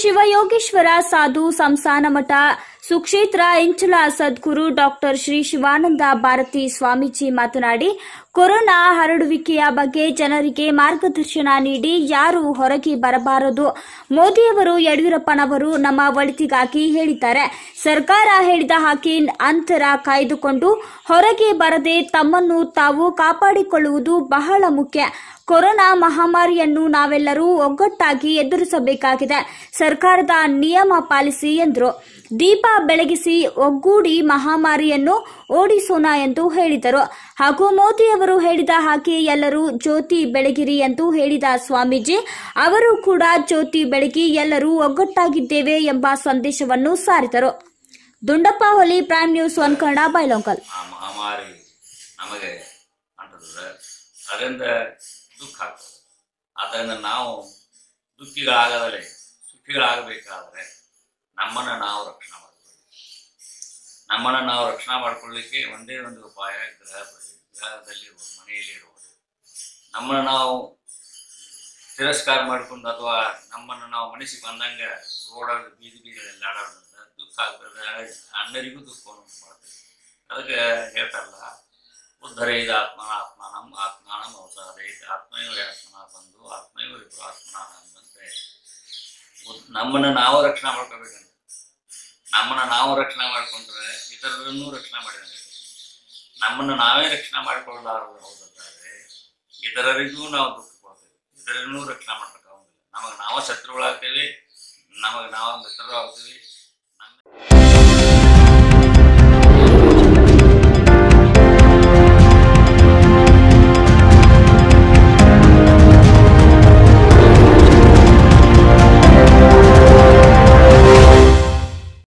ಶಿವಯೋಗೇಶ್ವರ ಸಾಧು ಸಂಸ್ಥಾನ ಮಠ ಸುಕ್ಷೇತ್ರ ಇಂಚಲ ಸದ್ಗುರು ಡಾಕ್ಟರ್ ಶ್ರೀ ಶಿವಾನಂದ ಭಾರತಿ ಸ್ವಾಮೀಜಿ ಮಾತನಾಡಿ ಕೊರೋನಾ ಹರಡುವಿಕೆಯ ಬಗ್ಗೆ ಜನರಿಗೆ ಮಾರ್ಗದರ್ಶನ ನೀಡಿ ಯಾರು ಹೊರಗೆ ಬರಬಾರದು ಮೋದಿಯವರು ಯಡಿಯೂರಪ್ಪನವರು ನಮ್ಮ ಒಳಿತಿಗಾಗಿ ಹೇಳಿದ್ದಾರೆ ಸರ್ಕಾರ ಹೇಳಿದ ಹಾಗೆ ಅಂತರ ಕಾಯ್ದುಕೊಂಡು ಹೊರಗೆ ಬರದೆ ತಮ್ಮನ್ನು ತಾವು ಕಾಪಾಡಿಕೊಳ್ಳುವುದು ಬಹಳ ಮುಖ್ಯ ಕೊರೋನಾ ಮಹಾಮಾರಿಯನ್ನು ನಾವೆಲ್ಲರೂ ಒಗ್ಗಟ್ಟಾಗಿ ಎದುರಿಸಬೇಕಾಗಿದೆ ಸರ್ಕಾರದ ನಿಯಮ ಪಾಲಿಸಿ ಎಂದರು ದೀಪ ಬೆಳಗಿಸಿ ಒಗ್ಗೂಡಿ ಮಹಾಮಾರಿಯನ್ನು ಓಡಿಸೋಣ ಎಂದು ಹೇಳಿದರು ಹಾಗೂ ಮೋದಿಯವರು ಹೇಳಿದ ಹಾಗೆ ಎಲ್ಲರೂ ಜ್ಯೋತಿ ಬೆಳಗಿರಿ ಎಂದು ಹೇಳಿದ ಸ್ವಾಮೀಜಿ ಅವರು ಕೂಡ ಜ್ಯೋತಿ ಬೆಳಗಿ ಎಲ್ಲರೂ ಒಗ್ಗಟ್ಟಾಗಿದ್ದೇವೆ ಎಂಬ ಸಂದೇಶವನ್ನು ಸಾರಿದರು Dundappa Holi prime news one Kannada Bailhongal ಆ ಮಹಾಮಾರಿ ನಮಗೆ ಅಂಟದ್ರೆ ಅದರಿಂದ ದುಃಖ ಆಗ್ತದೆ ಅದನ್ನು ನಾವು ದುಃಖಿಗಳಾಗದಲೇ ಸುಖಿಗಳಾಗಬೇಕಾದ್ರೆ ನಮ್ಮನ್ನು ನಾವು ರಕ್ಷಣೆ ಮಾಡ್ಕೊಳ್ಳಿ ನಮ್ಮನ್ನು ನಾವು ರಕ್ಷಣೆ ಮಾಡ್ಕೊಳ್ಳಿಕ್ಕೆ ಒಂದೇ ಒಂದು ಉಪಾಯ ಗೃಹ ಗೃಹದಲ್ಲಿ ಮನೆಯಲ್ಲಿ ಇರುವುದು ನಮ್ಮನ್ನು ನಾವು ತಿರಸ್ಕಾರ ಮಾಡಿಕೊಂಡು ಅಥವಾ ನಮ್ಮನ್ನು ನಾವು ಮನಸ್ಸಿಗೆ ಬಂದಂಗೆ ರೋಡಲ್ಲಿ ಬೀದಿ ಬೀದಿಗಳಲ್ಲಿ ಆಡೋದ್ರಿಂದ ದುಃಖ ಆಗ್ತದೆ ಅಣ್ಣರಿಗೂ ದುಃಖವನ್ನು ಮಾಡ್ತದೆ ಅದಕ್ಕೆ ಹೇಳ್ತಾರಲ್ಲ ಉದ್ಧರೇದ ಆತ್ಮನ ಆತ್ಮಾನಂ ಆತ್ಮಾನಂ ಔಷಧೈತ ಆತ್ಮೈವ ಆತ್ಮನ ಬಂದು ಆತ್ಮೈವ ವಿಪುರ ಆತ್ಮನ ಅಂದಂತೆ ಉದ್- ನಮ್ಮನ್ನು ನಾವು ರಕ್ಷಣೆ ಮಾಡ್ಕೋಬೇಕಂತ ನಮ್ಮನ್ನು ನಾವು ರಕ್ಷಣೆ ಮಾಡ್ಕೊಂಡ್ರೆ ಇತರರನ್ನೂ ರಕ್ಷಣೆ ಮಾಡಿದಂಗೆ ನಮ್ಮನ್ನು ನಾವೇ ರಕ್ಷಣೆ ಮಾಡಿಕೊಳ್ಳಲಾರದು ಹೌದಾದ್ರೆ ಇತರರಿಗೂ ನಾವು ದುಃಖ ಕೊಡ್ತೇವೆ ಇತರರನ್ನೂ ರಕ್ಷಣೆ ಮಾಡೋಕ್ಕಾಗೋದಿಲ್ಲ ನಮಗೆ ನಾವು ಶತ್ರುಗಳಾಗ್ತೇವೆ ನಮಗೆ ನಾವು ಮಿತ್ರರು ಆಗ್ತೀವಿ